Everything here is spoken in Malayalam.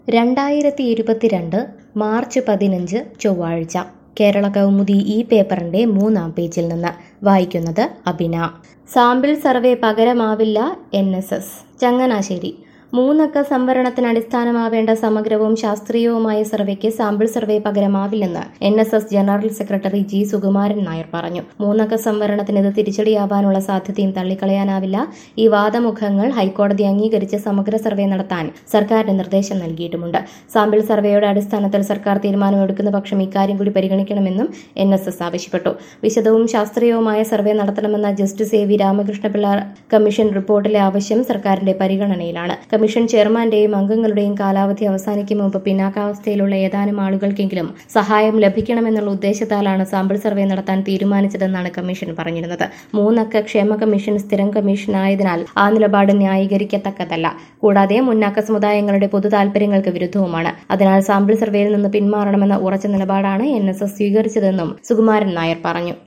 രണ്ടായിരത്തി ഇരുപത്തിരണ്ട് മാർച്ച് പതിനഞ്ച് ചൊവ്വാഴ്ച കേരള കൗമുദി ഈ പേപ്പറിന്റെ മൂന്നാം പേജിൽ നിന്ന് വായിക്കുന്നത് അബിന സാമ്പിൾ സർവേ പകരമാവില്ല എൻ എസ് എസ് ചങ്ങനാശ്ശേരി മൂന്നക്ക സംവരണത്തിന് അടിസ്ഥാനമാവേണ്ട സമഗ്രവും ശാസ്ത്രീയവുമായ സർവേക്ക് സാമ്പിൾ സർവേ പകരമാവില്ലെന്ന് N S S general secretary G Sukumaran Nair പറഞ്ഞു മൂന്നക്ക സംവരണത്തിന് ഇത് തിരിച്ചടിയാവാനുള്ള സാധ്യതയും തള്ളിക്കളയാനാവില്ല ഈ വാദമുഖങ്ങൾ ഹൈക്കോടതി അംഗീകരിച്ച് സമഗ്ര സർവേ നടത്താൻ സർക്കാരിന് നിർദ്ദേശം നൽകിയിട്ടുമുണ്ട് സാമ്പിൾ സർവേയുടെ അടിസ്ഥാനത്തിൽ സർക്കാർ തീരുമാനമെടുക്കുന്ന പക്ഷം ഇക്കാര്യം കൂടി പരിഗണിക്കണമെന്നും എൻ എസ് എസ് ആവശ്യപ്പെട്ടു വിശദവും ശാസ്ത്രീയവുമായ സർവേ നടത്തണമെന്ന justice A V Ramakrishna Pillai commission റിപ്പോർട്ടിലെ ആവശ്യം സർക്കാരിന്റെ പരിഗണനയിലാണ് കമ്മീഷൻ ചെയർമാന്റെയും അംഗങ്ങളുടെയും കാലാവധി അവസാനിക്കും മുമ്പ് പിന്നാക്കാവസ്ഥയിലുള്ള ഏതാനും ആളുകൾക്കെങ്കിലും സഹായം ലഭിക്കണമെന്നുള്ള ഉദ്ദേശത്താലാണ് സാമ്പിൾ സർവേ നടത്താൻ തീരുമാനിച്ചതെന്നാണ് കമ്മീഷൻ പറഞ്ഞിരുന്നത് മൂന്നക്ക ക്ഷേമ കമ്മീഷൻ സ്ഥിരം കമ്മീഷൻ ആയതിനാൽ ആ നിലപാട് ന്യായീകരിക്കത്തക്കതല്ല കൂടാതെ മുന്നാക്ക സമുദായങ്ങളുടെ പൊതു താൽപര്യങ്ങൾക്ക് വിരുദ്ധവുമാണ് അതിനാൽ സാമ്പിൾ സർവേയിൽ നിന്ന് പിന്മാറണമെന്ന ഉറച്ച നിലപാടാണ് എൻ എസ് എസ് സ്വീകരിച്ചതെന്നും സുകുമാരൻ നായർ പറഞ്ഞു